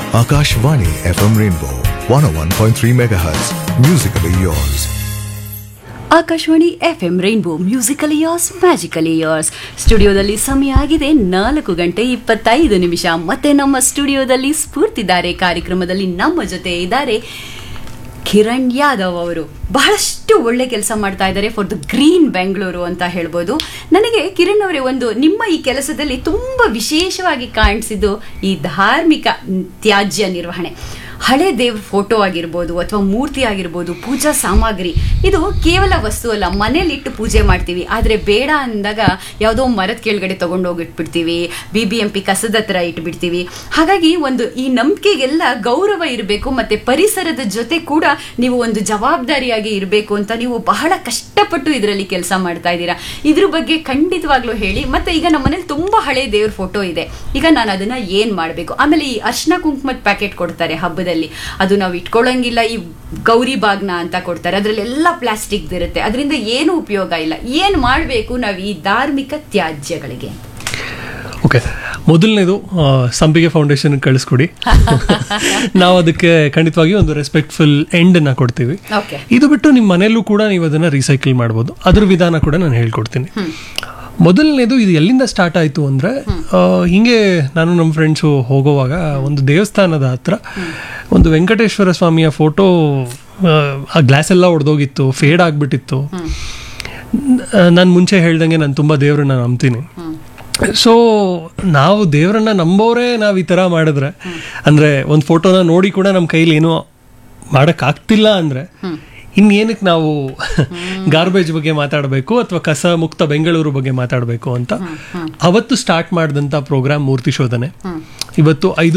Akashvani FM Rainbow 101.3 MHz. Musically yours. Akashvani F M rainbow musical years magical years ಸ್ಟುಡಿಯೋದಲ್ಲಿ ಸಮಯ ಆಗಿದೆ ನಾಲ್ಕು ಗಂಟೆ ಇಪ್ಪತ್ತೈದು ನಿಮಿಷ ಮತ್ತೆ ನಮ್ಮ ಸ್ಟುಡಿಯೋದಲ್ಲಿ ಸ್ಫೂರ್ತಿದ್ದಾರೆ ಕಾರ್ಯಕ್ರಮದಲ್ಲಿ ನಮ್ಮ ಜೊತೆ ಇದ್ದಾರೆ ಕಿರಣ್ ಯಾದವ್ ಅವರು ಬಹಳಷ್ಟು ಒಳ್ಳೆ ಕೆಲಸ ಮಾಡ್ತಾ ಇದ್ದಾರೆ ಫಾರ್ ದ ಗ್ರೀನ್ ಬೆಂಗಳೂರು ಅಂತ ಹೇಳ್ಬೋದು ನನಗೆ ಕಿರಣ್ ಅವರೇ ಒಂದು ನಿಮ್ಮ ಈ ಕೆಲಸದಲ್ಲಿ ತುಂಬ ವಿಶೇಷವಾಗಿ ಕಾಣಿಸಿದ್ದು ಈ ಧಾರ್ಮಿಕ ತ್ಯಾಜ್ಯ ನಿರ್ವಹಣೆ ಹಳೆ ದೇವ್ರ ಫೋಟೋ ಆಗಿರ್ಬೋದು ಅಥವಾ ಮೂರ್ತಿ ಆಗಿರ್ಬೋದು ಪೂಜಾ ಸಾಮಗ್ರಿ ಇದು ಕೇವಲ ವಸ್ತು ಅಲ್ಲ ಮನೇಲಿಟ್ಟು ಪೂಜೆ ಮಾಡ್ತೀವಿ ಆದರೆ ಬೇಡ ಅಂದಾಗ ಯಾವುದೋ ಮರದ ಕೆಳಗಡೆ ತಗೊಂಡೋಗಿ ಇಟ್ಬಿಡ್ತೀವಿ ಬಿ ಬಿ ಎಂ ಪಿ ಕಸದ ಹತ್ರ ಇಟ್ಬಿಡ್ತೀವಿ ಹಾಗಾಗಿ ಒಂದು ಈ ನಂಬಿಕೆಗೆಲ್ಲ ಗೌರವ ಇರಬೇಕು ಮತ್ತೆ ಪರಿಸರದ ಜೊತೆ ಕೂಡ ನೀವು ಒಂದು ಜವಾಬ್ದಾರಿಯಾಗಿ ಇರಬೇಕು ಅಂತ ನೀವು ಬಹಳ ಕಷ್ಟಪಟ್ಟು ಇದರಲ್ಲಿ ಕೆಲಸ ಮಾಡ್ತಾ ಇದ್ದೀರಾ ಇದ್ರ ಬಗ್ಗೆ ಖಂಡಿತವಾಗ್ಲೂ ಹೇಳಿ ಮತ್ತೆ ಈಗ ನಮ್ಮ ಮನೇಲಿ ತುಂಬಾ ಹಳೆ ದೇವ್ರ ಫೋಟೋ ಇದೆ ಈಗ ನಾನು ಅದನ್ನ ಏನ್ ಮಾಡಬೇಕು ಆಮೇಲೆ ಈ ಅರ್ಶನ ಕುಂಕುಮದ ಪ್ಯಾಕೆಟ್ ಕೊಡ್ತಾರೆ ಹಬ್ಬದಲ್ಲಿ ಅದು ನಾವು ಇಟ್ಕೊಳ್ಳಂಗಿಲ್ಲ ಈ ಗೌರಿ ಬಾಗ್ನ ಅಂತ ಕೊಡ್ತಾರೆ ಅದ್ರಲ್ಲಿ ಎಲ್ಲ ಪ್ಲಾಸ್ಟಿಕ್ ಇರುತ್ತೆ ಅದರಿಂದ ಏನು ಉಪಯೋಗ ಇಲ್ಲ ಏನ್ ಮಾಡಬೇಕು ನಾವು ಈ ಧಾರ್ಮಿಕ ತ್ಯಾಜ್ಯಗಳಿಗೆ ಓಕೆ ಮೊದಲನೇದು ಆ, ಸಂಪಿಗೆ ಫೌಂಡೇಶನ್ ಕಳಿಸ್ಕೊಡಿ ನಾವು ಅದಕ್ಕೆ ಖಂಡಿತವಾಗಿ ಒಂದು ರೆಸ್ಪೆಕ್ಟ್ಫುಲ್ ಎಂಡನ್ನು ಕೊಡ್ತೀವಿ ಓಕೆ ಇದು ಬಿಟ್ಟು ನಿಮ್ಮ ಮನೆಯಲ್ಲೂ ಕೂಡ ನೀವು ಅದನ್ನು ರೀಸೈಕಲ್ ಮಾಡ್ಬೋದು ಅದ್ರ ವಿಧಾನ ಕೂಡ ನಾನು ಹೇಳ್ಕೊಡ್ತೀನಿ ಮೊದಲನೇದು ಇದು ಎಲ್ಲಿಂದ ಸ್ಟಾರ್ಟ್ ಆಯಿತು ಅಂದರೆ ಹಿಂಗೆ ನಾನು ನಮ್ಮ ಫ್ರೆಂಡ್ಸು ಹೋಗೋವಾಗ ಒಂದು ದೇವಸ್ಥಾನದ ಹತ್ರ ಒಂದು ವೆಂಕಟೇಶ್ವರ ಸ್ವಾಮಿಯ ಫೋಟೋ ಆ ಗ್ಲಾಸ್ ಎಲ್ಲ ಒಡೆದೋಗಿತ್ತು ಫೇಡ್ ಆಗಿಬಿಟ್ಟಿತ್ತು ನಾನು ಮುಂಚೆ ಹೇಳ್ದಂಗೆ ನಾನು ತುಂಬ ದೇವ್ರನ್ನ ನಂಬ್ತೀನಿ ಸೊ ನಾವು ದೇವರನ್ನ ನಂಬೋರೇ ನಾವು ಈ ಥರ ಮಾಡಿದ್ರೆ ಅಂದರೆ ಒಂದು ಫೋಟೋನ ನೋಡಿ ಕೂಡ ನಮ್ಮ ಕೈಲಿ ಏನೋ ಮಾಡೋಕ್ಕಾಗ್ತಿಲ್ಲ ಅಂದರೆ ಇನ್ನೇನಕ್ಕೆ ನಾವು ಗಾರ್ಬೇಜ್ ಬಗ್ಗೆ ಮಾತಾಡಬೇಕು ಅಥವಾ ಕಸ ಮುಕ್ತ ಬೆಂಗಳೂರು ಬಗ್ಗೆ ಮಾತಾಡಬೇಕು ಅಂತ ಅವತ್ತು ಸ್ಟಾರ್ಟ್ ಮಾಡಿದಂಥ ಪ್ರೋಗ್ರಾಮ್ ಮೂರ್ತಿ ಶೋಧನೆ ಇವತ್ತು ಐದು